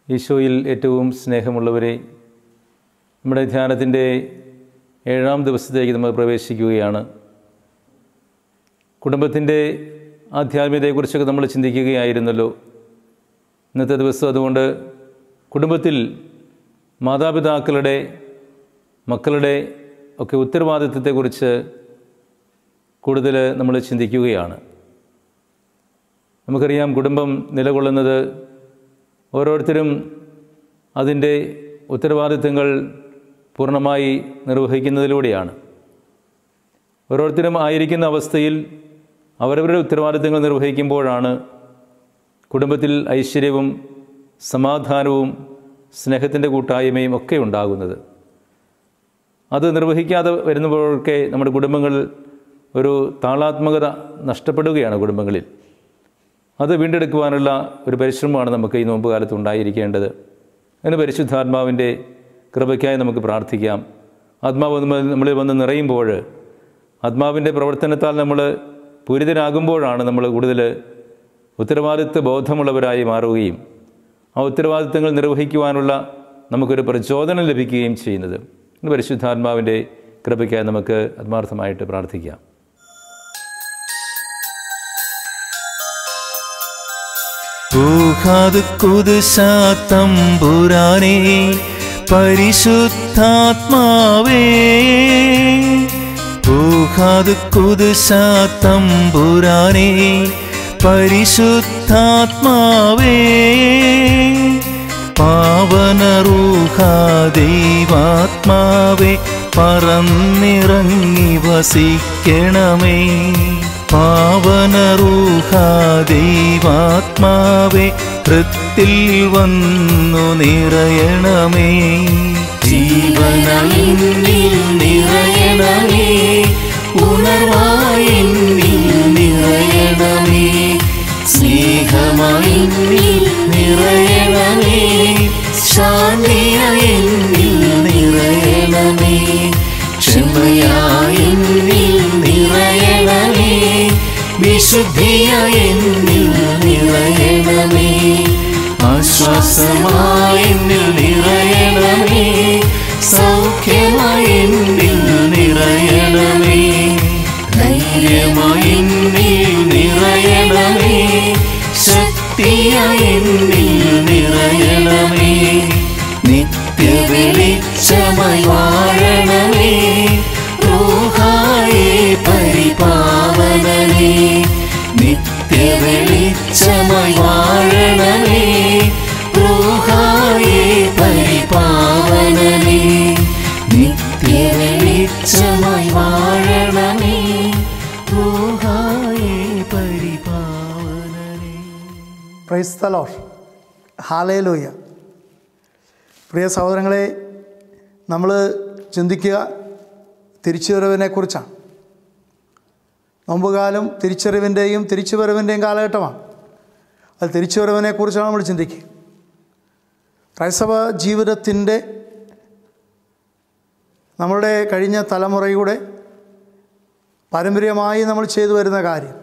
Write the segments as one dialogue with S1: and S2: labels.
S1: ഈശോയിൽ ഏറ്റവും സ്നേഹമുള്ളവരെ നമ്മുടെ ധ്യാനത്തിൻ്റെ ഏഴാം ദിവസത്തേക്ക് നമ്മൾ പ്രവേശിക്കുകയാണ് കുടുംബത്തിൻ്റെ ആധ്യാത്മികതയെക്കുറിച്ചൊക്കെ നമ്മൾ ചിന്തിക്കുകയായിരുന്നല്ലോ ഇന്നത്തെ ദിവസം അതുകൊണ്ട് കുടുംബത്തിൽ മാതാപിതാക്കളുടെ മക്കളുടെ ഒക്കെ ഉത്തരവാദിത്വത്തെക്കുറിച്ച് കൂടുതൽ നമ്മൾ ചിന്തിക്കുകയാണ് നമുക്കറിയാം കുടുംബം നിലകൊള്ളുന്നത് ഓരോരുത്തരും അതിൻ്റെ ഉത്തരവാദിത്തങ്ങൾ പൂർണ്ണമായി നിർവഹിക്കുന്നതിലൂടെയാണ് ഓരോരുത്തരും ആയിരിക്കുന്ന അവസ്ഥയിൽ അവരവരുടെ ഉത്തരവാദിത്തങ്ങൾ നിർവഹിക്കുമ്പോഴാണ് കുടുംബത്തിൽ ഐശ്വര്യവും സമാധാനവും സ്നേഹത്തിൻ്റെ കൂട്ടായ്മയും ഒക്കെ ഉണ്ടാകുന്നത് അത് നിർവഹിക്കാതെ വരുമ്പോഴൊക്കെ നമ്മുടെ കുടുംബങ്ങൾ ഒരു താളാത്മകത നഷ്ടപ്പെടുകയാണ് കുടുംബങ്ങളിൽ അത് വീണ്ടെടുക്കുവാനുള്ള ഒരു പരിശ്രമമാണ് നമുക്ക് ഈ നോമ്പ് കാലത്ത് ഉണ്ടായിരിക്കേണ്ടത് അതിന് പരിശുദ്ധാത്മാവിൻ്റെ കൃപയ്ക്കായി നമുക്ക് പ്രാർത്ഥിക്കാം ആത്മാവ് നമ്മൾ- നമ്മളിൽ വന്ന് നിറയുമ്പോൾ ആത്മാവിൻ്റെ പ്രവർത്തനത്താൽ നമ്മൾ പൂരിതരാകുമ്പോഴാണ് നമ്മൾ കൂടുതൽ ഉത്തരവാദിത്വ ബോധമുള്ളവരായി മാറുകയും ആ ഉത്തരവാദിത്തങ്ങൾ നിർവഹിക്കുവാനുള്ള നമുക്കൊരു പ്രചോദനം ലഭിക്കുകയും ചെയ്യുന്നത് ഇന്ന് പരിശുദ്ധാത്മാവിൻ്റെ കൃപയ്ക്കായി നമുക്ക് ആത്മാർത്ഥമായിട്ട് പ്രാർത്ഥിക്കാം
S2: ഊഹാത് കുതുശാത്തമ്പുരാനേ പരിശുദ്ധാത്മാവേ ഊഹാത് കുതുശാത്തമ്പുരാനേ പരിശുദ്ധാത്മാവേ പാവനറൂഹാ ദൈവാത്മാവേ പറന്നിറങ്ങി വസിക്കണമേ പാവനറൂഹാ ദൈവാത്മാവേ ഹൃത്തിൽ വന്നു നിറയണമേ ജീവനിൽ നിറയണമേ ഉണർവായി നിറയണമേ സ്നേഹമായി നിറയണമേ ശാന്തിയായി നിറയണമേ ക്ഷമയായി നിറയണമേ വിശുദ്ധിയായി നിറയണമേ ആശ്വാസമായി നിറയണമേ സൗഖ്യമായി നിറയണമേ ധൈര്യമായി നിറയണമേ ശക്തിയായി നിറയണമേ നിത്യവെളിച്ചമായി വാഴണമേ റൂഹായേ പരിപാവനനേ നിത്യവെളിച്ചമായി വാഴണമേ റൂഹായേ പരിപാവനനേ നിത്യവെളിച്ചമായി വാഴണമേ റൂഹായേ പരിപാവനനേ
S3: പ്രൈസ് തലോർ ഹാലേലൂയ പ്രിയ സഹോദരങ്ങളെ നമ്മൾ ചിന്തിക്കുക തിരിച്ചുവരവിനെക്കുറിച്ചാണ് നോമ്പുകാലം തിരിച്ചറിവിൻ്റെയും തിരിച്ചുവരവിൻ്റെയും കാലഘട്ടമാണ് അത് തിരിച്ചുവരവിനെക്കുറിച്ചാണ് നമ്മൾ ചിന്തിക്കുക ക്രൈസ്തവ ജീവിതത്തിൻ്റെ നമ്മളുടെ കഴിഞ്ഞ തലമുറയുടെ പാരമ്പര്യമായി നമ്മൾ ചെയ്തു വരുന്ന കാര്യം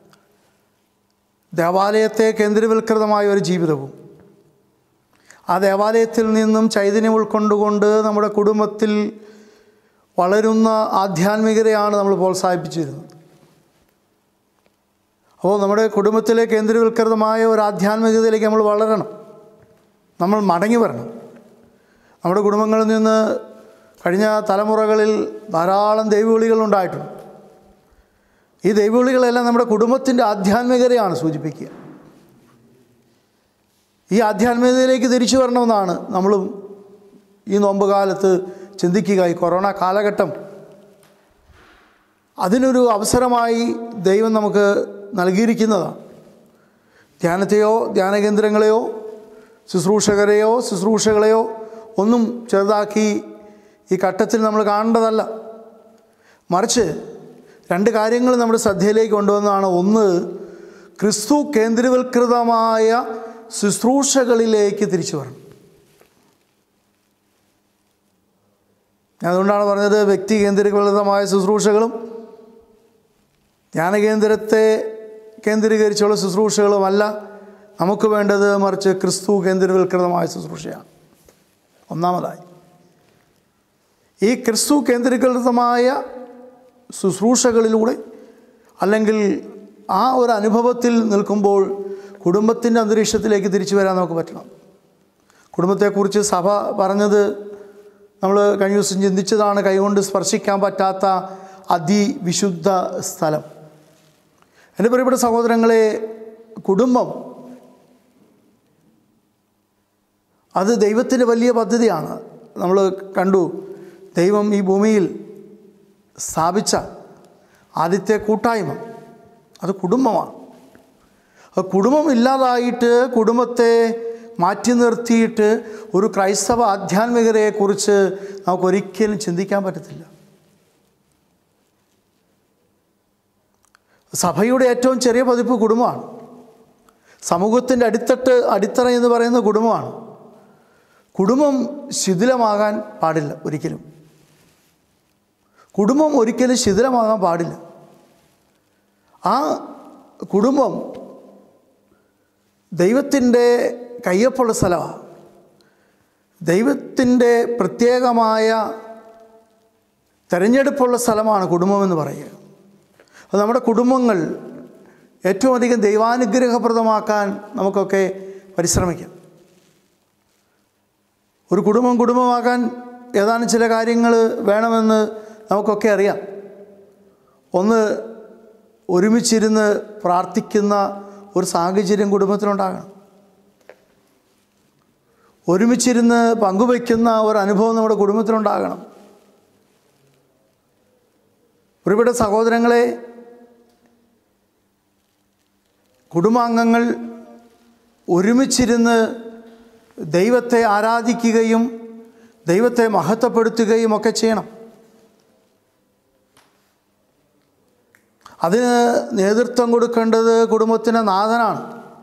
S3: ദേവാലയത്തെ കേന്ദ്രീവൽകൃതമായ ഒരു ജീവിതവും ആ ദേവാലയത്തിൽ നിന്നും ചൈതന്യം ഉൾക്കൊണ്ടുകൊണ്ട് നമ്മുടെ കുടുംബത്തിൽ വളരുന്ന ആധ്യാത്മികതയാണ് നമ്മൾ പ്രോത്സാഹിപ്പിച്ചിരുന്നത് അപ്പോൾ നമ്മുടെ കുടുംബത്തിലെ കേന്ദ്രീവൽകൃതമായ ഒരു ആധ്യാത്മികതയിലേക്ക് നമ്മൾ വളരണം നമ്മൾ മടങ്ങി വരണം നമ്മുടെ കുടുംബങ്ങളിൽ നിന്ന് കഴിഞ്ഞ തലമുറകളിൽ ധാരാളം ദൈവവിളികൾ ഉണ്ടായിട്ടുണ്ട് ഈ ദൈവവിളികളെല്ലാം നമ്മുടെ കുടുംബത്തിൻ്റെ ആധ്യാത്മികതയാണ് സൂചിപ്പിക്കുക ഈ ആധ്യാത്മികതയിലേക്ക് തിരിച്ചു വരണമെന്നാണ് നമ്മളും ഈ നോമ്പ് കാലത്ത് ചിന്തിക്കുക ഈ കൊറോണ കാലഘട്ടം അതിനൊരു അവസരമായി ദൈവം നമുക്ക് നൽകിയിരിക്കുന്നതാണ് ധ്യാനത്തെയോ ധ്യാനകേന്ദ്രങ്ങളെയോ ശുശ്രൂഷകരെയോ ശുശ്രൂഷകളെയോ ഒന്നും ചെറുതാക്കി ഈ ഘട്ടത്തിൽ നമ്മൾ കാണേണ്ടതല്ല മറിച്ച് രണ്ട് കാര്യങ്ങൾ നമ്മുടെ ശ്രദ്ധയിലേക്ക് കൊണ്ടുവന്നതാണ് ഒന്ന് ക്രിസ്തു കേന്ദ്രീവൽകൃതമായ ശുശ്രൂഷകളിലേക്ക് തിരിച്ചു വരണം അതുകൊണ്ടാണ് പറഞ്ഞത് വ്യക്തി കേന്ദ്രീകൃതമായ ശുശ്രൂഷകളും ധ്യാനകേന്ദ്രത്തെ കേന്ദ്രീകരിച്ചുള്ള ശുശ്രൂഷകളുമല്ല നമുക്ക് വേണ്ടത് മറിച്ച് ക്രിസ്തു കേന്ദ്രീകൃതമായ ശുശ്രൂഷയാണ് ഒന്നാമതായി ഈ ക്രിസ്തു കേന്ദ്രീകൃതമായ ശുശ്രൂഷകളിലൂടെ അല്ലെങ്കിൽ ആ ഒരു അനുഭവത്തിൽ നിൽക്കുമ്പോൾ കുടുംബത്തിൻ്റെ അന്തരീക്ഷത്തിലേക്ക് തിരിച്ചു വരാൻ നമുക്ക് പറ്റണം കുടുംബത്തെക്കുറിച്ച് സഭ പറഞ്ഞത് നമ്മൾ കഴിഞ്ഞ ദിവസം ചിന്തിച്ചതാണ് കൈകൊണ്ട് സ്പർശിക്കാൻ പറ്റാത്ത അതിവിശുദ്ധ സ്ഥലം എൻ്റെ പ്രിയപ്പെട്ട സഹോദരങ്ങളെ കുടുംബം അത് ദൈവത്തിൻ്റെ വലിയ പദ്ധതിയാണ് നമ്മൾ കണ്ടു ദൈവം ഈ ഭൂമിയിൽ സ്ഥാപിച്ച ആദ്യത്തെ കൂട്ടായ്മ അത് കുടുംബമാണ് ആ കുടുംബം ഇല്ലാതായിട്ട് കുടുംബത്തെ മാറ്റി നിർത്തിയിട്ട് ഒരു ക്രൈസ്തവ ആധ്യാത്മികതയെക്കുറിച്ച് നമുക്കൊരിക്കലും ചിന്തിക്കാൻ പറ്റത്തില്ല സഭയുടെ ഏറ്റവും ചെറിയ പതിപ്പ് കുടുംബമാണ് സമൂഹത്തിൻ്റെ അടിത്തട്ട് അടിത്തറ എന്ന് പറയുന്നത് കുടുംബമാണ് കുടുംബം ശിഥിലമാകാൻ പാടില്ല ഒരിക്കലും കുടുംബം ഒരിക്കലും ശിഥിലമാകാൻ പാടില്ല ആ കുടുംബം ദൈവത്തിൻ്റെ കയ്യൊപ്പുള്ള സ്ഥലമാണ് ദൈവത്തിൻ്റെ പ്രത്യേകമായ തെരഞ്ഞെടുപ്പുള്ള സ്ഥലമാണ് കുടുംബമെന്ന് പറയുക അത് നമ്മുടെ കുടുംബങ്ങൾ ഏറ്റവും അധികം ദൈവാനുഗ്രഹപ്രദമാക്കാൻ നമുക്കൊക്കെ പരിശ്രമിക്കാം ഒരു കുടുംബം കുടുംബമാകാൻ ഏതാനും ചില കാര്യങ്ങൾ വേണമെന്ന് നമുക്കൊക്കെ അറിയാം ഒന്ന് ഒരുമിച്ചിരുന്ന് പ്രാർത്ഥിക്കുന്ന ഒരു സാഹചര്യം കുടുംബത്തിലുണ്ടാകണം ഒരുമിച്ചിരുന്ന് പങ്കുവയ്ക്കുന്ന ഒരു അനുഭവം നമ്മുടെ കുടുംബത്തിലുണ്ടാകണം ഒരുപാട് സഹോദരങ്ങളെ കുടുംബാംഗങ്ങൾ ഒരുമിച്ചിരുന്ന് ദൈവത്തെ ആരാധിക്കുകയും ദൈവത്തെ മഹത്വപ്പെടുത്തുകയും ഒക്കെ ചെയ്യണം അതിന് നേതൃത്വം കൊടുക്കേണ്ടത് കുടുംബത്തിൻ്റെ നാഥനാണ്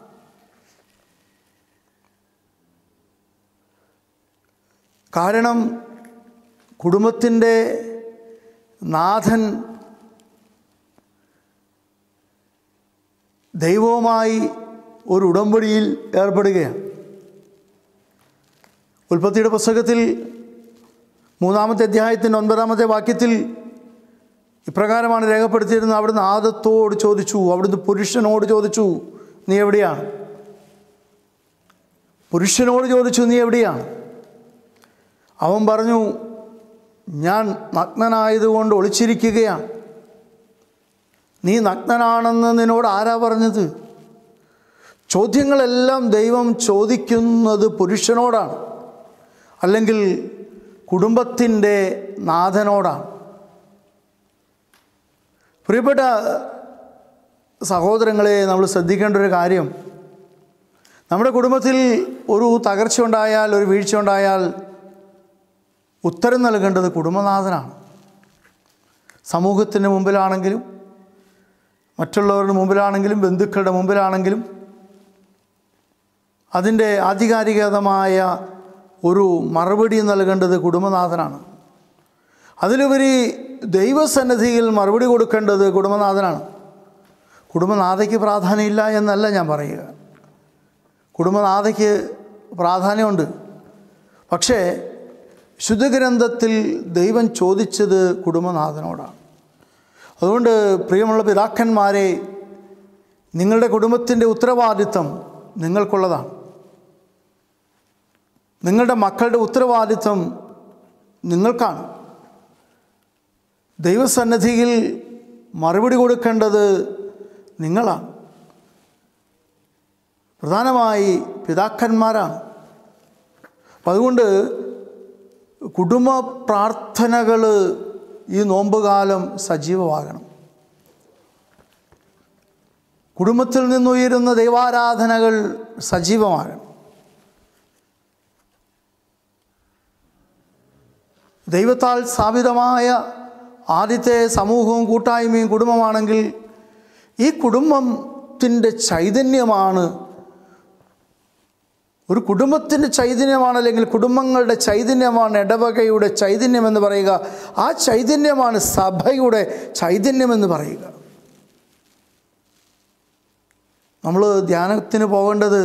S3: കാരണം കുടുംബത്തിൻ്റെ നാഥൻ ദൈവവുമായി ഒരു ഉടമ്പടിയിൽ ഏർപ്പെടുകയാണ് ഉൽപ്പത്തിയുടെ പുസ്തകത്തിൽ മൂന്നാമത്തെ അധ്യായത്തിൻ്റെ ഒൻപതാമത്തെ വാക്യത്തിൽ ഇപ്രകാരമാണ് രേഖപ്പെടുത്തിയിരുന്നത് അവിടുന്ന് ആദത്തോട് ചോദിച്ചു അവിടുന്ന് പുരുഷനോട് ചോദിച്ചു നീ എവിടെയാണ് പുരുഷനോട് ചോദിച്ചു നീ എവിടെയാണ് അവൻ പറഞ്ഞു ഞാൻ നഗ്നനായതുകൊണ്ട് ഒളിച്ചിരിക്കുകയാണ് നീ നഗ്നനാണെന്ന് നിന്നോട് ആരാ പറഞ്ഞത് ചോദ്യങ്ങളെല്ലാം ദൈവം ചോദിക്കുന്നത് പുരുഷനോടാണ് അല്ലെങ്കിൽ കുടുംബത്തിൻ്റെ നാഥനോടാണ് പ്രിയപ്പെട്ട സഹോദരങ്ങളെ നമ്മൾ ശ്രദ്ധിക്കേണ്ട ഒരു കാര്യം നമ്മുടെ കുടുംബത്തിൽ ഒരു തകർച്ച ഉണ്ടായാൽ ഒരു വീഴ്ച ഉണ്ടായാൽ ഉത്തരം നൽകേണ്ടത് കുടുംബനാഥനാണ് സമൂഹത്തിൻ്റെ മുമ്പിലാണെങ്കിലും മറ്റുള്ളവരുടെ മുമ്പിലാണെങ്കിലും ബന്ധുക്കളുടെ മുമ്പിലാണെങ്കിലും അതിൻ്റെ ആധികാരികതമായ ഒരു മറുപടി നൽകേണ്ടത് കുടുംബനാഥനാണ് അതിലുപരി ദൈവസന്നിധിയിൽ മറുപടി കൊടുക്കേണ്ടത് കുടുംബനാഥനാണ് കുടുംബനാഥയ്ക്ക് പ്രാധാന്യമില്ല എന്നല്ല ഞാൻ പറയുക കുടുംബനാഥയ്ക്ക് പ്രാധാന്യമുണ്ട് പക്ഷേ ശുദ്ധഗ്രന്ഥത്തിൽ ദൈവം ചോദിച്ചത് കുടുംബനാഥനോടാണ് അതുകൊണ്ട് പ്രിയമുള്ള പിതാക്കന്മാരെ നിങ്ങളുടെ കുടുംബത്തിൻ്റെ ഉത്തരവാദിത്വം നിങ്ങൾക്കുള്ളതാണ് നിങ്ങളുടെ മക്കളുടെ ഉത്തരവാദിത്വം നിങ്ങൾക്കാണ് ദൈവസന്നിധിയിൽ മറുപടി കൊടുക്കേണ്ടത് നിങ്ങളാണ് പ്രധാനമായി പിതാക്കന്മാരാണ് അപ്പം അതുകൊണ്ട് കുടുംബ പ്രാർത്ഥനകൾ ഈ നോമ്പുകാലം സജീവമാകണം കുടുംബത്തിൽ നിന്നുയരുന്ന ദൈവാരാധനകൾ സജീവമാകണം ദൈവത്താൽ സ്ഥാപിതമായ ആദ്യത്തെ സമൂഹവും കൂട്ടായ്മയും കുടുംബമാണെങ്കിൽ ഈ കുടുംബത്തിൻ്റെ ചൈതന്യമാണ് ഒരു കുടുംബത്തിൻ്റെ ചൈതന്യമാണ് അല്ലെങ്കിൽ കുടുംബങ്ങളുടെ ചൈതന്യമാണ് ഇടവകയുടെ ചൈതന്യം എന്ന് പറയുക ആ ചൈതന്യമാണ് സഭയുടെ ചൈതന്യമെന്ന് പറയുക നമ്മൾ ധ്യാനത്തിന് പോകേണ്ടത്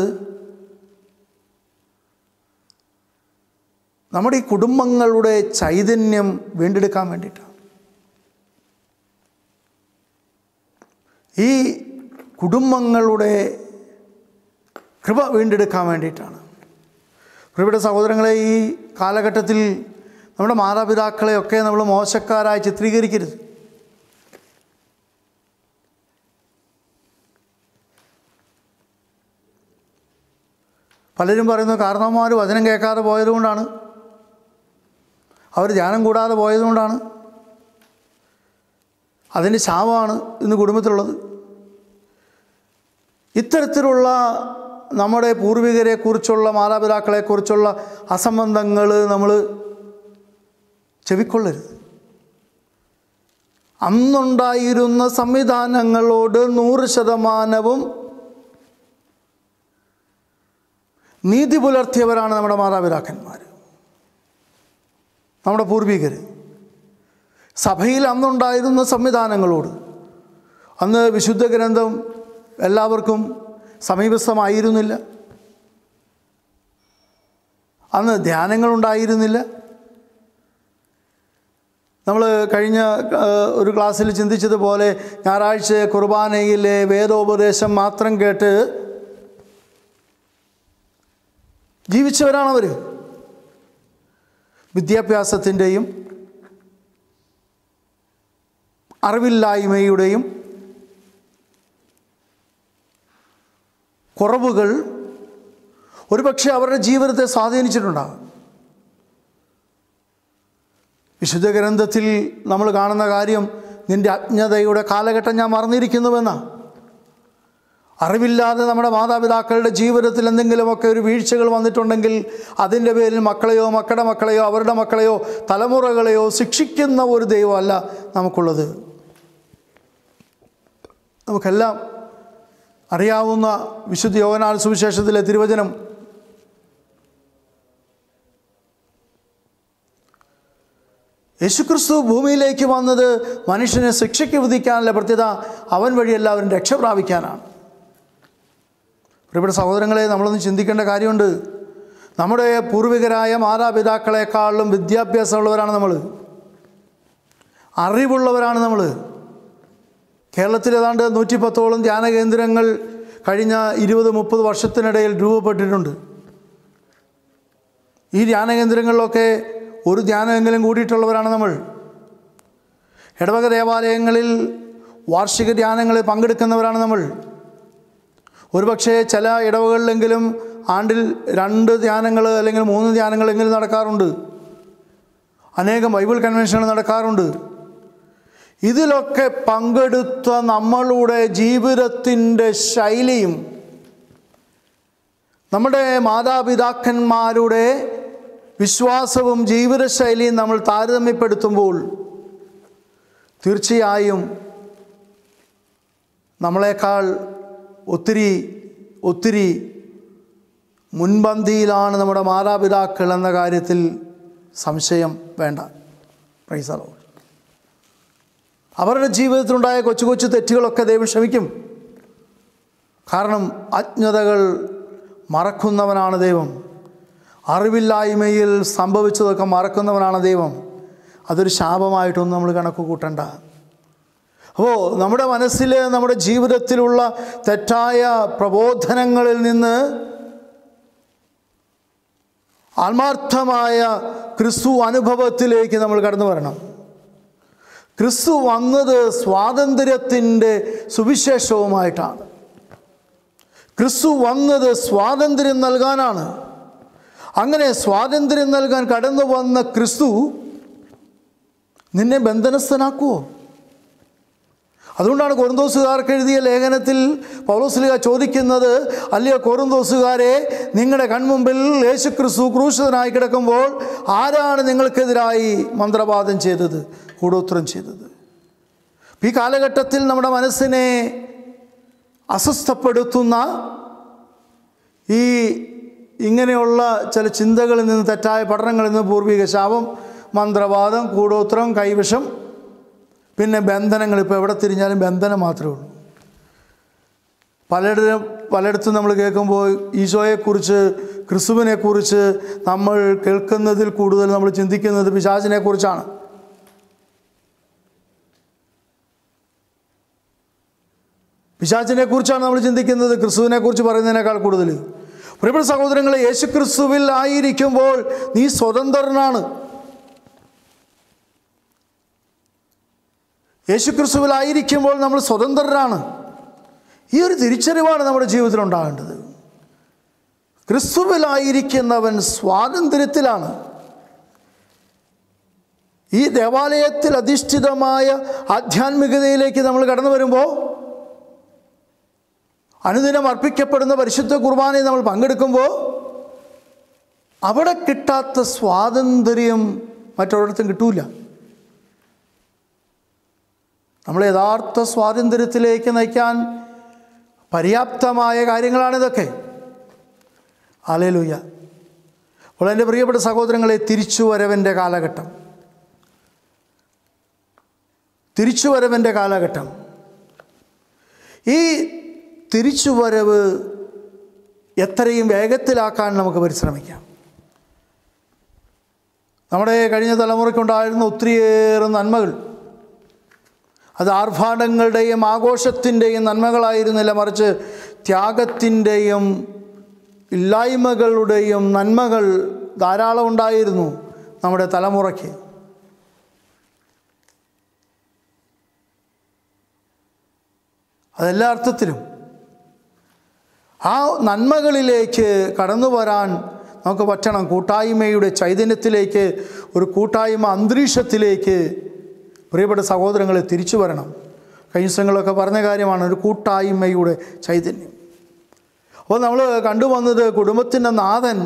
S3: നമ്മുടെ ഈ കുടുംബങ്ങളുടെ ചൈതന്യം വീണ്ടെടുക്കാൻ വേണ്ടിയിട്ടാണ് ഈ കുടുംബങ്ങളുടെ കൃപ വീണ്ടെടുക്കാൻ വേണ്ടിയിട്ടാണ് പ്രിയപ്പെട്ട സഹോദരങ്ങളെ ഈ കാലഘട്ടത്തിൽ നമ്മുടെ മാതാപിതാക്കളെയൊക്കെ നമ്മൾ മോശക്കാരായി ചിത്രീകരിക്കരുത് പലരും പറയുന്നു കാരണവന്മാർ വചനം കേൾക്കാതെ പോയതുകൊണ്ടാണ് അവർ ധ്യാനം കൂടാതെ പോയതുകൊണ്ടാണ് അതിൻ്റെ ശാപമാണ് ഇന്ന് കുടുംബത്തിലുള്ളത് ഇത്തരത്തിലുള്ള നമ്മുടെ പൂർവികരെക്കുറിച്ചുള്ള മാതാപിതാക്കളെക്കുറിച്ചുള്ള അസംബന്ധങ്ങൾ നമ്മൾ ചെവിക്കൊള്ളരുത് അന്നുണ്ടായിരുന്ന സംവിധാനങ്ങളോട് നൂറ് ശതമാനവും നീതി പുലർത്തിയവരാണ് നമ്മുടെ മാതാപിതാക്കന്മാർ നമ്മുടെ പൂർവികർ സഭയിൽ അന്നുണ്ടായിരുന്ന സംവിധാനങ്ങളോട് അന്ന് വിശുദ്ധ ഗ്രന്ഥം എല്ലാവർക്കും സമീപസ്ഥമായിരുന്നില്ല അന്ന് ധ്യാനങ്ങളുണ്ടായിരുന്നില്ല നമ്മൾ കഴിഞ്ഞ ആ, ഒരു ക്ലാസ്സിൽ ചിന്തിച്ചതുപോലെ ഞായറാഴ്ച കുർബാനയിലെ വേദോപദേശം മാത്രം കേട്ട് ജീവിച്ചവരാണവർ വിദ്യാഭ്യാസത്തിൻ്റെയും അറിവില്ലായ്മയുടെയും കുറവുകൾ ഒരുപക്ഷെ അവരുടെ ജീവിതത്തെ സ്വാധീനിച്ചിട്ടുണ്ടാകും വിശുദ്ധ ഗ്രന്ഥത്തിൽ നമ്മൾ കാണുന്ന കാര്യം നിന്റെ അജ്ഞതയുടെ കാലഘട്ടം ഞാൻ മറന്നിരിക്കുന്നുവെന്നാണ് അറിവില്ലാതെ നമ്മുടെ മാതാപിതാക്കളുടെ ജീവിതത്തിൽ എന്തെങ്കിലുമൊക്കെ ഒരു വീഴ്ചകൾ വന്നിട്ടുണ്ടെങ്കിൽ അതിൻ്റെ പേരിൽ മക്കളെയോ മക്കളുടെ മക്കളെയോ അവരുടെ മക്കളെയോ തലമുറകളെയോ ശിക്ഷിക്കുന്ന ഒരു ദൈവമല്ല നമുക്കുള്ളത് നമുക്കെല്ലാം അറിയാവുന്ന വിശുദ്ധ യോഗനാൽ സുവിശേഷത്തിലെ തിരുവചനം യേശുക്രിസ്തു ഭൂമിയിലേക്ക് വന്നത് മനുഷ്യനെ ശിക്ഷയ്ക്ക് വിധിക്കാനല്ല പ്രത്യേകത അവൻ വഴി എല്ലാവരും രക്ഷ പ്രാപിക്കാനാണ് പ്രിയപ്പെട്ട സഹോദരങ്ങളെ നമ്മളൊന്ന് ചിന്തിക്കേണ്ട കാര്യമുണ്ട് നമ്മുടെ പൂർവികരായ മാതാപിതാക്കളെക്കാളും വിദ്യാഭ്യാസമുള്ളവരാണ് നമ്മൾ അറിവുള്ളവരാണ് നമ്മൾ കേരളത്തിൽ ഏതാണ്ട് നൂറ്റി പത്തോളം ധ്യാന കേന്ദ്രങ്ങൾ കഴിഞ്ഞ ഇരുപത് മുപ്പത് വർഷത്തിനിടയിൽ രൂപപ്പെട്ടിട്ടുണ്ട് ഈ ധ്യാന കേന്ദ്രങ്ങളിലൊക്കെ ഒരു ധ്യാനമെങ്കിലും കൂടിയിട്ടുള്ളവരാണ് നമ്മൾ ഇടവക ദേവാലയങ്ങളിൽ വാർഷിക ധ്യാനങ്ങളിൽ പങ്കെടുക്കുന്നവരാണ് നമ്മൾ ഒരുപക്ഷെ ചില ഇടവകളിലെങ്കിലും ആണ്ടിൽ രണ്ട് ധ്യാനങ്ങൾ അല്ലെങ്കിൽ മൂന്ന് ധ്യാനങ്ങളെങ്കിലും നടക്കാറുണ്ട് അനേകം ബൈബിൾ കൺവെൻഷനുകൾ നടക്കാറുണ്ട് ഇതിലൊക്കെ പങ്കെടുത്ത നമ്മളുടെ ജീവിതത്തിൻ്റെ ശൈലിയും നമ്മുടെ മാതാപിതാക്കന്മാരുടെ വിശ്വാസവും ജീവിതശൈലിയും നമ്മൾ താരതമ്യപ്പെടുത്തുമ്പോൾ തീർച്ചയായും നമ്മളെക്കാൾ ഒത്തിരി ഒത്തിരി മുൻപന്തിയിലാണ് നമ്മുടെ മാതാപിതാക്കൾ എന്ന കാര്യത്തിൽ സംശയം വേണ്ട പ്രൈസറോ അവരുടെ ജീവിതത്തിലുണ്ടായ കൊച്ചു കൊച്ചു തെറ്റുകളൊക്കെ ദൈവം ക്ഷമിക്കും കാരണം അജ്ഞതകൾ മറക്കുന്നവനാണ് ദൈവം അറിവില്ലായ്മയിൽ സംഭവിച്ചതൊക്കെ മറക്കുന്നവനാണ് ദൈവം അതൊരു ശാപമായിട്ടൊന്നും നമ്മൾ കണക്ക് കൂട്ടണ്ട അപ്പോൾ നമ്മുടെ മനസ്സിൽ നമ്മുടെ ജീവിതത്തിലുള്ള തെറ്റായ പ്രബോധനങ്ങളിൽ നിന്ന് ആത്മാർത്ഥമായ ക്രിസ്തു അനുഭവത്തിലേക്ക് നമ്മൾ കടന്നു വരണം ക്രിസ്തു വന്നത് സ്വാതന്ത്ര്യത്തിൻ്റെ സുവിശേഷവുമായിട്ടാണ് ക്രിസ്തു വന്നത് സ്വാതന്ത്ര്യം നൽകാനാണ് അങ്ങനെ സ്വാതന്ത്ര്യം നൽകാൻ കടന്നു വന്ന ക്രിസ്തു നിന്നെ ബന്ധനസ്ഥനാക്കുമോ അതുകൊണ്ടാണ് കൊറിന്തോസുകാർക്ക് എഴുതിയ ലേഖനത്തിൽ പൗലോസ്ലിക ചോദിക്കുന്നത് അല്ലയോ കൊറിന്തോസുകാരെ നിങ്ങളുടെ കൺമുമ്പിൽ യേശു ക്രിസ്തു ക്രൂശിതനായി കിടക്കുമ്പോൾ ആരാണ് നിങ്ങൾക്കെതിരായി മന്ത്രവാദം ചെയ്തത് കൂടോത്രം ചെയ്തത് ഈ കാലഘട്ടത്തിൽ നമ്മുടെ മനസ്സിനെ അസ്വസ്ഥപ്പെടുത്തുന്ന ഈ ഇങ്ങനെയുള്ള ചില ചിന്തകളിൽ നിന്ന് തെറ്റായ പഠനങ്ങളിൽ നിന്ന് പൂർവിക ശാപം മന്ത്രവാദം കൂടോത്രം കൈവിഷം പിന്നെ ബന്ധനങ്ങൾ ഇപ്പോൾ എവിടെ തിരിഞ്ഞാലും ബന്ധനം മാത്രമേ ഉള്ളൂ പലയിടത്തും പലയിടത്തും നമ്മൾ കേൾക്കുമ്പോൾ ഈശോയെക്കുറിച്ച് ക്രിസ്തുവിനെക്കുറിച്ച് നമ്മൾ കേൾക്കുന്നതിൽ കൂടുതൽ നമ്മൾ ചിന്തിക്കുന്നത് പിശാചിനെക്കുറിച്ചാണ് പിശാചിനെ കുറിച്ചാണ് നമ്മൾ ചിന്തിക്കുന്നത് ക്രിസ്തുവിനെ കുറിച്ച് പറയുന്നതിനേക്കാൾ കൂടുതൽ പ്രിയപ്പെട്ട സഹോദരങ്ങളെ യേശു ക്രിസ്തുവിൽ ആയിരിക്കുമ്പോൾ നീ സ്വതന്ത്രനാണ് യേശു ക്രിസ്തുവിലായിരിക്കുമ്പോൾ നമ്മൾ സ്വതന്ത്രരാണ് ഈ ഒരു തിരിച്ചറിവാണ് നമ്മുടെ ജീവിതത്തിൽ ഉണ്ടാകേണ്ടത് ക്രിസ്തുവിലായിരിക്കുന്നവൻ സ്വാതന്ത്ര്യത്തിലാണ് ഈ ദേവാലയത്തിൽ അധിഷ്ഠിതമായ ആധ്യാത്മികതയിലേക്ക് നമ്മൾ കടന്നു വരുമ്പോൾ അനുദിനം അർപ്പിക്കപ്പെടുന്ന പരിശുദ്ധ കുർബാനയിൽ നമ്മൾ പങ്കെടുക്കുമ്പോൾ അവിടെ കിട്ടാത്ത സ്വാതന്ത്ര്യം മറ്റൊരിടത്തും കിട്ടൂല നമ്മൾ യഥാർത്ഥ സ്വാതന്ത്ര്യത്തിലേക്ക് നയിക്കാൻ പര്യാപ്തമായ കാര്യങ്ങളാണിതൊക്കെ ആലേലൂയ അപ്പോൾ എൻ്റെ പ്രിയപ്പെട്ട സഹോദരങ്ങളെ തിരിച്ചുവരവൻ്റെ കാലഘട്ടം തിരിച്ചുവരവൻ്റെ കാലഘട്ടം ഈ തിരിച്ചുവരവ് എത്രയും വേഗത്തിലാക്കാൻ നമുക്ക് പരിശ്രമിക്കാം നമ്മുടെ കഴിഞ്ഞ തലമുറയ്ക്കുണ്ടായിരുന്ന ഒത്തിരിയേറെ നന്മകൾ അത് ആർഭാടങ്ങളുടെയും ആഘോഷത്തിൻ്റെയും നന്മകളായിരുന്നില്ല മറിച്ച് ത്യാഗത്തിൻ്റെയും ഇല്ലായ്മകളുടെയും നന്മകൾ ധാരാളം ഉണ്ടായിരുന്നു നമ്മുടെ തലമുറയ്ക്ക് അതെല്ലാ അർത്ഥത്തിലും ആ നന്മകളിലേക്ക് കടന്നു വരാൻ നമുക്ക് പറ്റണം കൂട്ടായ്മയുടെ ചൈതന്യത്തിലേക്ക് ഒരു കൂട്ടായ്മ അന്തരീക്ഷത്തിലേക്ക് പ്രിയപ്പെട്ട സഹോദരങ്ങളെ തിരിച്ചു വരണം കഴിഞ്ഞ ദിവസങ്ങളൊക്കെ പറഞ്ഞ കാര്യമാണ് ഒരു കൂട്ടായ്മയുടെ ചൈതന്യം അപ്പോൾ നമ്മൾ കണ്ടുവന്നത് കുടുംബത്തിൻ്റെ നാഥൻ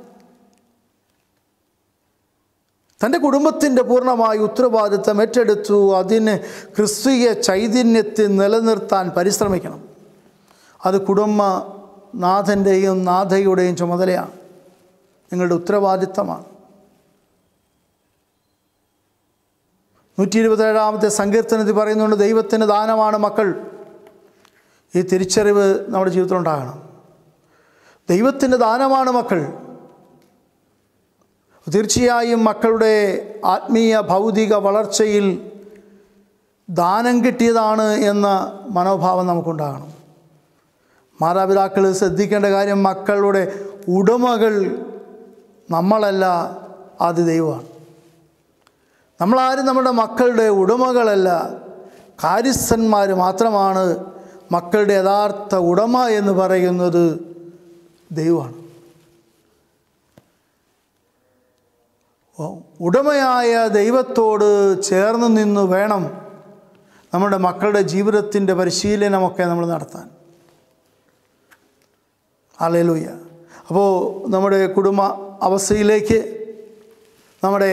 S3: തൻ്റെ കുടുംബത്തിൻ്റെ പൂർണ്ണമായ ഉത്തരവാദിത്തം ഏറ്റെടുത്തു അതിന് ക്രിസ്തീയ ചൈതന്യത്തെ നിലനിർത്താൻ പരിശ്രമിക്കണം അത് കുടുംബ നാഥൻ്റെയും നാഥയുടെയും ചുമതലയാണ് നിങ്ങളുടെ ഉത്തരവാദിത്തമാണ് നൂറ്റി ഇരുപത്തേഴാമത്തെ സങ്കീർത്തനത്തിൽ പറയുന്നുണ്ട് ദൈവത്തിൻ്റെ ദാനമാണ് മക്കൾ ഈ തിരിച്ചറിവ് നമ്മുടെ ജീവിതത്തിൽ ഉണ്ടാകണം ദൈവത്തിൻ്റെ ദാനമാണ് മക്കൾ തീർച്ചയായും മക്കളുടെ ആത്മീയ ഭൗതിക വളർച്ചയിൽ ദാനം കിട്ടിയതാണ് എന്ന മനോഭാവം നമുക്കുണ്ടാകണം മാതാപിതാക്കൾ ശ്രദ്ധിക്കേണ്ട കാര്യം മക്കളുടെ ഉടമകൾ നമ്മളല്ല അത് ദൈവമാണ് നമ്മളാരും നമ്മുടെ മക്കളുടെ ഉടമകളല്ല കാര്യസ്ഥന്മാർ മാത്രമാണ് മക്കളുടെ യഥാർത്ഥ ഉടമ എന്ന് പറയുന്നത് ദൈവമാണ് ഉടമയായ ദൈവത്തോട് ചേർന്ന് നിന്ന് വേണം നമ്മുടെ മക്കളുടെ ജീവിതത്തിൻ്റെ പരിശീലനമൊക്കെ നമ്മൾ നടത്താൻ അലലൂയ അപ്പോൾ നമ്മുടെ കുടുംബ അവസ്ഥയിലേക്ക് നമ്മുടെ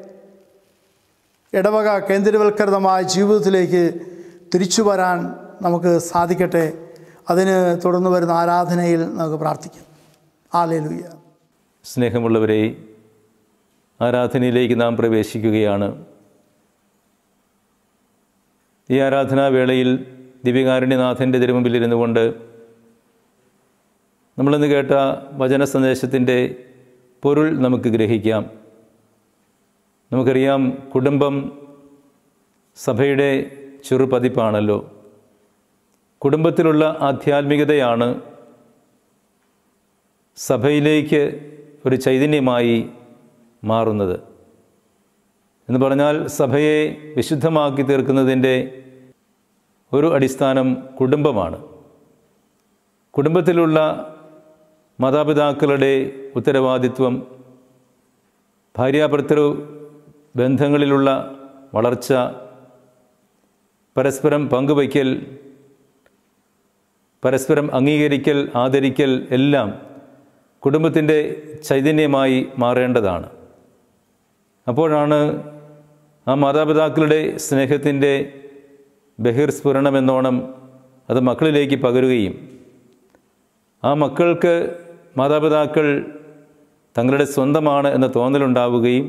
S3: ഇടവക കേന്ദ്രീവൽകൃതമായ ജീവിതത്തിലേക്ക് തിരിച്ചു വരാൻ നമുക്ക് സാധിക്കട്ടെ അതിന് തുടർന്ന് വരുന്ന ആരാധനയിൽ നമുക്ക് പ്രാർത്ഥിക്കാം ആലേലുയ്യ
S1: സ്നേഹമുള്ളവരെ ആരാധനയിലേക്ക് നാം പ്രവേശിക്കുകയാണ് ഈ ആരാധനാ വേളയിൽ ദിവ്യകാരുണ്യനാഥൻ്റെ തിരുമുമ്പിലിരുന്നു കൊണ്ട് നമ്മളിന്ന് കേട്ട വചന സന്ദേശത്തിൻ്റെ പൊരുൾ നമുക്ക് ഗ്രഹിക്കാം നമുക്കറിയാം കുടുംബം സഭയുടെ ചെറുപതിപ്പാണല്ലോ കുടുംബത്തിലുള്ള ആധ്യാത്മികതയാണ് സഭയിലേക്ക് ഒരു ചൈതന്യമായി മാറുന്നത് എന്ന് പറഞ്ഞാൽ സഭയെ വിശുദ്ധമാക്കി തീർക്കുന്നതിൻ്റെ ഒരു അടിസ്ഥാനം കുടുംബമാണ് കുടുംബത്തിലുള്ള മാതാപിതാക്കളുടെ ഉത്തരവാദിത്വം ഭാര്യാഭർത്തൃ ബന്ധങ്ങളിലുള്ള വളർച്ച പരസ്പരം പങ്കുവയ്ക്കൽ പരസ്പരം അംഗീകരിക്കൽ ആദരിക്കൽ എല്ലാം കുടുംബത്തിൻ്റെ ചൈതന്യമായി മാറേണ്ടതാണ് അപ്പോഴാണ് ആ മാതാപിതാക്കളുടെ സ്നേഹത്തിൻ്റെ ബഹിർസ്ഫുരണമെന്നോണം അത് മക്കളിലേക്ക് പകരുകയും ആ മക്കൾക്ക് മാതാപിതാക്കൾ തങ്ങളുടെ സ്വന്തമാണ് എന്ന തോന്നലുണ്ടാവുകയും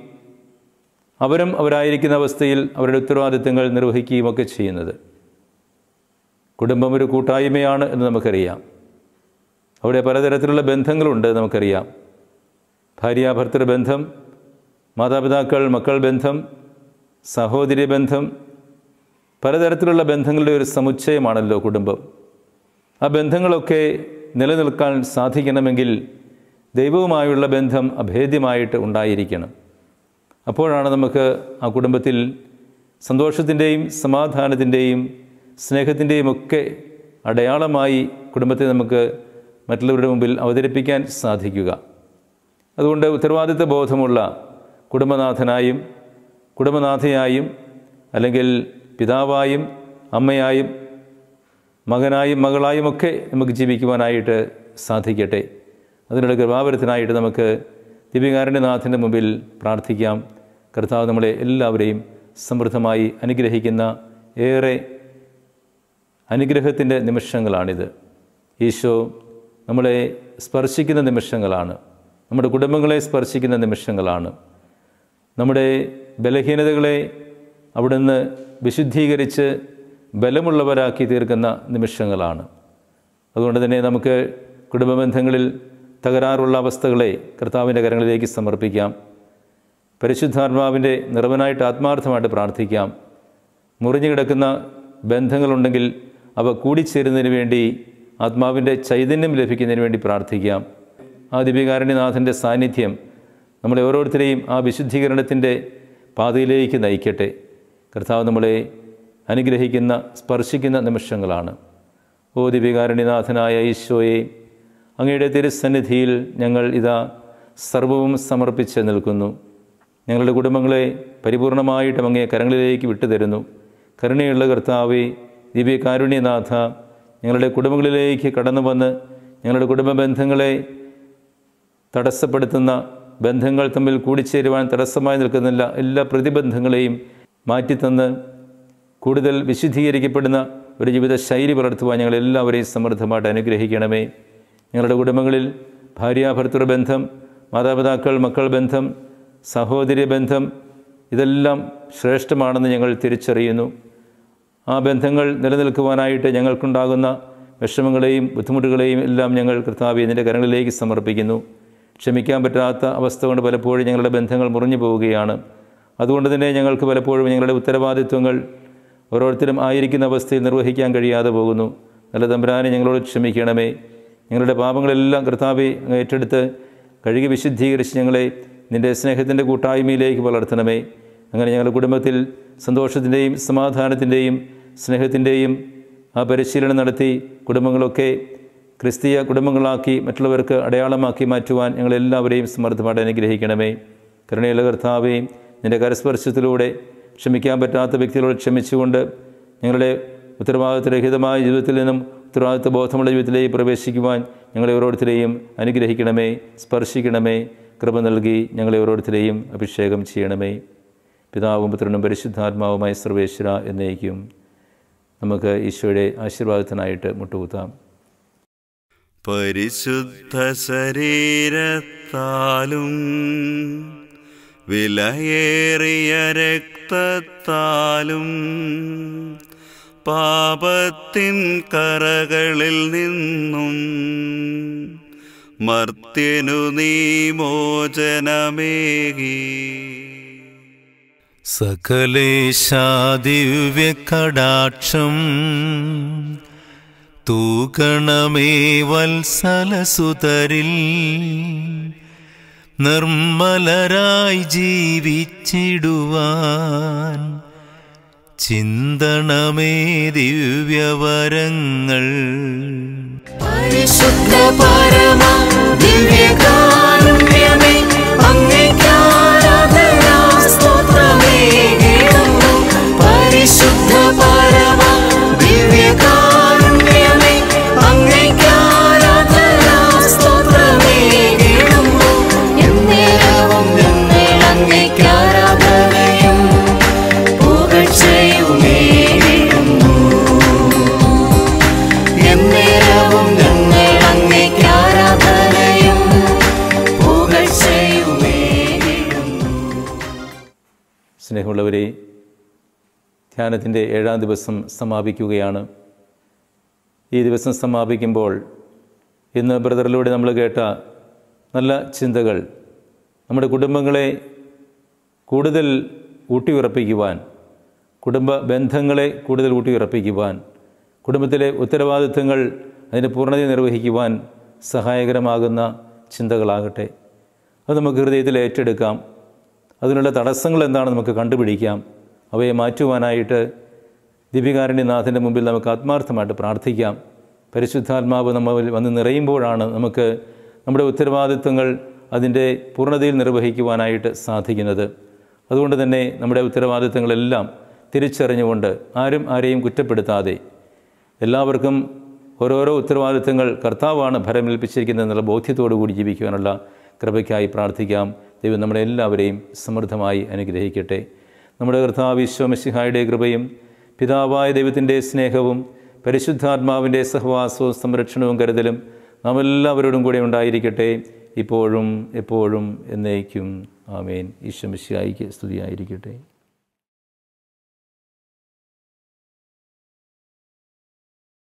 S1: അവരും അവരായിരിക്കുന്ന അവസ്ഥയിൽ അവരുടെ ഉത്തരവാദിത്തങ്ങൾ നിർവഹിക്കുകയും ഒക്കെ ചെയ്യുന്നത് കുടുംബം ഒരു കൂട്ടായ്മയാണ് എന്ന് നമുക്കറിയാം അവിടെ പലതരത്തിലുള്ള ബന്ധങ്ങളുണ്ട് നമുക്കറിയാം ഭാര്യാഭർത്തൃ ബന്ധം മാതാപിതാക്കൾ മക്കൾ ബന്ധം സഹോദരി ബന്ധം പലതരത്തിലുള്ള ബന്ധങ്ങളുടെ ഒരു സമുച്ചയമാണല്ലോ കുടുംബം ആ ബന്ധങ്ങളൊക്കെ നിലനിൽക്കാൻ സാധിക്കണമെങ്കിൽ ദൈവവുമായുള്ള ബന്ധം അഭേദ്യമായിട്ട് ഉണ്ടായിരിക്കണം അപ്പോഴാണ് നമുക്ക് ആ കുടുംബത്തിൽ സന്തോഷത്തിൻ്റെയും സമാധാനത്തിൻ്റെയും സ്നേഹത്തിൻ്റെയും ഒക്കെ അടയാളമായി കുടുംബത്തെ നമുക്ക് മറ്റുള്ളവരുടെ മുമ്പിൽ അവതരിപ്പിക്കാൻ സാധിക്കുക അതുകൊണ്ട് ഉത്തരവാദിത്വ ബോധമുള്ള കുടുംബനാഥനായും കുടുംബനാഥയായും അല്ലെങ്കിൽ പിതാവായും അമ്മയായും മകനായും മകളായും ഒക്കെ നമുക്ക് ജീവിക്കുവാനായിട്ട് സാധിക്കട്ടെ അതിനുള്ള കൃപാവരത്തിനായിട്ട് നമുക്ക് ദിവ്യകാരുണ്യനാഥൻ്റെ മുമ്പിൽ പ്രാർത്ഥിക്കാം കർത്താവ് നമ്മളെ എല്ലാവരെയും സമൃദ്ധമായി അനുഗ്രഹിക്കുന്ന ഏറെ അനുഗ്രഹത്തിൻ്റെ നിമിഷങ്ങളാണിത് ഈശോ നമ്മളെ സ്പർശിക്കുന്ന നിമിഷങ്ങളാണ് നമ്മുടെ കുടുംബങ്ങളെ സ്പർശിക്കുന്ന നിമിഷങ്ങളാണ് നമ്മുടെ ബലഹീനതകളെ അവിടുന്ന് വിശുദ്ധീകരിച്ച് ബലമുള്ളവരാക്കി തീർക്കുന്ന നിമിഷങ്ങളാണ് അതുകൊണ്ട് തന്നെ നമുക്ക് കുടുംബബന്ധങ്ങളിൽ തകരാറുള്ള അവസ്ഥകളെ കർത്താവിൻ്റെ കരങ്ങളിലേക്ക് സമർപ്പിക്കാം പരിശുദ്ധാത്മാവിൻ്റെ നിറവനായിട്ട് ആത്മാർത്ഥമായിട്ട് പ്രാർത്ഥിക്കാം മുറിഞ്ഞു കിടക്കുന്ന ബന്ധങ്ങളുണ്ടെങ്കിൽ അവ കൂടിച്ചേരുന്നതിന് വേണ്ടി ആത്മാവിൻ്റെ ചൈതന്യം ലഭിക്കുന്നതിന് വേണ്ടി പ്രാർത്ഥിക്കാം ആ ദിവ്യകാരുണ്യനാഥൻ്റെ സാന്നിധ്യം നമ്മളെ ഓരോരുത്തരെയും ആ വിശുദ്ധീകരണത്തിൻ്റെ പാതയിലേക്ക് നയിക്കട്ടെ കർത്താവ് നമ്മളെ അനുഗ്രഹിക്കുന്ന സ്പർശിക്കുന്ന നിമിഷങ്ങളാണ് ഓ ദിവ്യകാരുണ്യനാഥനായ ഈശോയെ അങ്ങയുടെ തിരുസന്നിധിയിൽ ഞങ്ങൾ ഇതാ സർവവും സമർപ്പിച്ച് നിൽക്കുന്നു ഞങ്ങളുടെ കുടുംബങ്ങളെ പരിപൂർണമായിട്ടും അങ്ങേ കരങ്ങളിലേക്ക് വിട്ടുതരുന്നു കരുണയുള്ള കർത്താവെ ദിവ്യകാരുണ്യനാഥ ഞങ്ങളുടെ കുടുംബങ്ങളിലേക്ക് കടന്നു വന്ന് ഞങ്ങളുടെ കുടുംബ ബന്ധങ്ങളെ തടസ്സപ്പെടുത്തുന്ന ബന്ധങ്ങൾ തമ്മിൽ കൂടിച്ചേരുവാൻ തടസ്സമായി നിൽക്കുന്നില്ല എല്ലാ പ്രതിബന്ധങ്ങളെയും മാറ്റിത്തന്ന് കൂടുതൽ വിശുദ്ധീകരിക്കപ്പെടുന്ന ഒരു ജീവിത ശൈലി പുലർത്തുവാൻ ഞങ്ങൾ എല്ലാവരെയും സമൃദ്ധമായിട്ട് അനുഗ്രഹിക്കണമേ ഞങ്ങളുടെ കുടുംബങ്ങളിൽ ഭാര്യാഭർത്തൃ ബന്ധം മാതാപിതാക്കൾ മക്കൾ ബന്ധം സഹോദര്യ ബന്ധം ഇതെല്ലാം ശ്രേഷ്ഠമാണെന്ന് ഞങ്ങൾ തിരിച്ചറിയുന്നു ആ ബന്ധങ്ങൾ നിലനിൽക്കുവാനായിട്ട് ഞങ്ങൾക്കുണ്ടാകുന്ന വിഷമങ്ങളെയും ബുദ്ധിമുട്ടുകളെയും എല്ലാം ഞങ്ങൾ കർത്താവ് നിൻ്റെ കരങ്ങളിലേക്ക് സമർപ്പിക്കുന്നു ക്ഷമിക്കാൻ പറ്റാത്ത അവസ്ഥ കൊണ്ട് പലപ്പോഴും ഞങ്ങളുടെ ബന്ധങ്ങൾ മുറിഞ്ഞു പോവുകയാണ് അതുകൊണ്ട് തന്നെ ഞങ്ങൾക്ക് പലപ്പോഴും ഞങ്ങളുടെ ഉത്തരവാദിത്വങ്ങൾ ഓരോരുത്തരും ആയിരിക്കുന്ന അവസ്ഥയിൽ നിർവഹിക്കാൻ കഴിയാതെ പോകുന്നു നല്ല തമ്പുരാനെ ഞങ്ങളോട് ക്ഷമിക്കണമേ ഞങ്ങളുടെ പാപങ്ങളെല്ലാം കർത്താവെ അങ്ങ് ഏറ്റെടുത്ത് കഴുകി വിശുദ്ധീകരിച്ച് ഞങ്ങളെ നിൻ്റെ സ്നേഹത്തിൻ്റെ കൂട്ടായ്മയിലേക്ക് വളർത്തണമേ അങ്ങനെ ഞങ്ങളുടെ കുടുംബത്തിൽ സന്തോഷത്തിൻ്റെയും സമാധാനത്തിൻ്റെയും സ്നേഹത്തിൻ്റെയും ആ പരിശീലനം നടത്തി കുടുംബങ്ങളൊക്കെ ക്രിസ്തീയ കുടുംബങ്ങളാക്കി മറ്റുള്ളവർക്ക് അടയാളമാക്കി മാറ്റുവാൻ ഞങ്ങളെല്ലാവരെയും സമർത്ഥമായിട്ട് അനുഗ്രഹിക്കണമേ കരുണയുള്ള കർത്താവേ നിൻ്റെ കരസ്പർശത്തിലൂടെ ക്ഷമിക്കാൻ പറ്റാത്ത വ്യക്തികളോട് ക്ഷമിച്ചുകൊണ്ട് ഞങ്ങളുടെ ഉത്തരവാദിത്വരഹിതമായ ജീവിതത്തിൽ നിന്നും ഉത്തരവാദിത്വ ബോധമുള്ള ജീവിതത്തിലേക്ക് പ്രവേശിക്കുവാൻ ഞങ്ങളെ ഓരോരുത്തരെയും അനുഗ്രഹിക്കണമേ സ്പർശിക്കണമേ കൃപ നൽകി ഞങ്ങളെ ഓരോരുത്തരെയും അഭിഷേകം ചെയ്യണമേ പിതാവും പുത്രനും പരിശുദ്ധാത്മാവുമായ സർവേശ്വര എന്നേക്കും നമുക്ക് ഈശോയുടെ ആശീർവാദത്തിനായിട്ട് മുട്ടുകുത്താം
S4: പരിശുദ്ധ ശരീരത്താലും വിലയേറിയ രക്തത്താലും പാപത്തിൻ കറകളിൽ നിന്നും മർത്യനു നീ മോചനമേകി
S5: സകലേശാദിവ്യ കടാക്ഷം തൂകണമേ വത്സലസുതരിൽ നിർമ്മലരായി ജീവിച്ചിടുവാൻ ചിന്തണമേ ദിവ്യവരങ്ങൾ
S2: പരിശുദ്ധ പരമ ദിവ്യകാരുണ്യമേ അങ്ങേക്കാരാധനാ സ്തോത്രമേകിടുന്നു പരിശുദ്ധ പരമ ദിവ്യകാരുണ്യമേ അങ്ങേക്കാരാധനാ സ്തോത്രമേകിടുന്നു എന്നേരവും ഞങ്ങൾ അങ്ങേക്കാരാധനയും പുകഴ്ചയുമേകിടുന്നു എന്നേരവും ഞങ്ങൾ അങ്ങേക്ക് ആരാധനയും പുകഴ്ചയുമേകിടുന്നു
S1: സ്നേഹമുള്ളവരെ ധ്യാനത്തിൻ്റെ ഏഴാം ദിവസം സമാപിക്കുകയാണ് ഈ ദിവസം സമാപിക്കുമ്പോൾ ഇന്ന് ബ്രദറിലൂടെ നമ്മൾ കേട്ട നല്ല ചിന്തകൾ നമ്മുടെ കുടുംബങ്ങളെ കൂടുതൽ ഊട്ടിയുറപ്പിക്കുവാൻ കുടുംബ ബന്ധങ്ങളെ കൂടുതൽ ഊട്ടിയുറപ്പിക്കുവാൻ കുടുംബത്തിലെ ഉത്തരവാദിത്തങ്ങൾ അതിൻ്റെ പൂർണ്ണത നിർവഹിക്കുവാൻ സഹായകരമാകുന്ന ചിന്തകളാകട്ടെ അത് നമുക്ക് ഹൃദയത്തിൽ ഏറ്റെടുക്കാം അതിനുള്ള തടസ്സങ്ങൾ എന്താണെന്ന് നമുക്ക് കണ്ടുപിടിക്കാം അവയെ മാറ്റുവാനായിട്ട് ദിപികാരണ്യനാഥൻ്റെ മുമ്പിൽ നമുക്ക് ആത്മാർത്ഥമായിട്ട് പ്രാർത്ഥിക്കാം പരിശുദ്ധാത്മാവ് നമ്മളിൽ വന്ന് നിറയുമ്പോഴാണ് നമുക്ക് നമ്മുടെ ഉത്തരവാദിത്വങ്ങൾ അതിൻ്റെ പൂർണ്ണതയിൽ നിർവഹിക്കുവാനായിട്ട് സാധിക്കുന്നത് അതുകൊണ്ട് തന്നെ നമ്മുടെ ഉത്തരവാദിത്തങ്ങളെല്ലാം തിരിച്ചറിഞ്ഞുകൊണ്ട് ആരും ആരെയും കുറ്റപ്പെടുത്താതെ എല്ലാവർക്കും ഓരോരോ ഉത്തരവാദിത്തങ്ങൾ കർത്താവാണ് ഭരമേൽപ്പിച്ചിരിക്കുന്നത് എന്നുള്ള ബോധ്യത്തോടു കൂടി ജീവിക്കുവാനുള്ള കൃപയ്ക്കായി പ്രാർത്ഥിക്കാം ദൈവം നമ്മളെ എല്ലാവരെയും സമൃദ്ധമായി അനുഗ്രഹിക്കട്ടെ നമ്മുടെ കർത്താവ് വിശ്വമസിഹായുടെ കൃപയും പിതാവായ ദൈവത്തിൻ്റെ സ്നേഹവും പരിശുദ്ധാത്മാവിൻ്റെ സഹവാസവും സംരക്ഷണവും കരുതലും നാം എല്ലാവരോടും കൂടെ ഉണ്ടായിരിക്കട്ടെ ഇപ്പോഴും എപ്പോഴും എന്നേക്കും ആമേൻ ഈശ്വമിശിയായിക്ക് സ്തുതിയായിരിക്കട്ടെ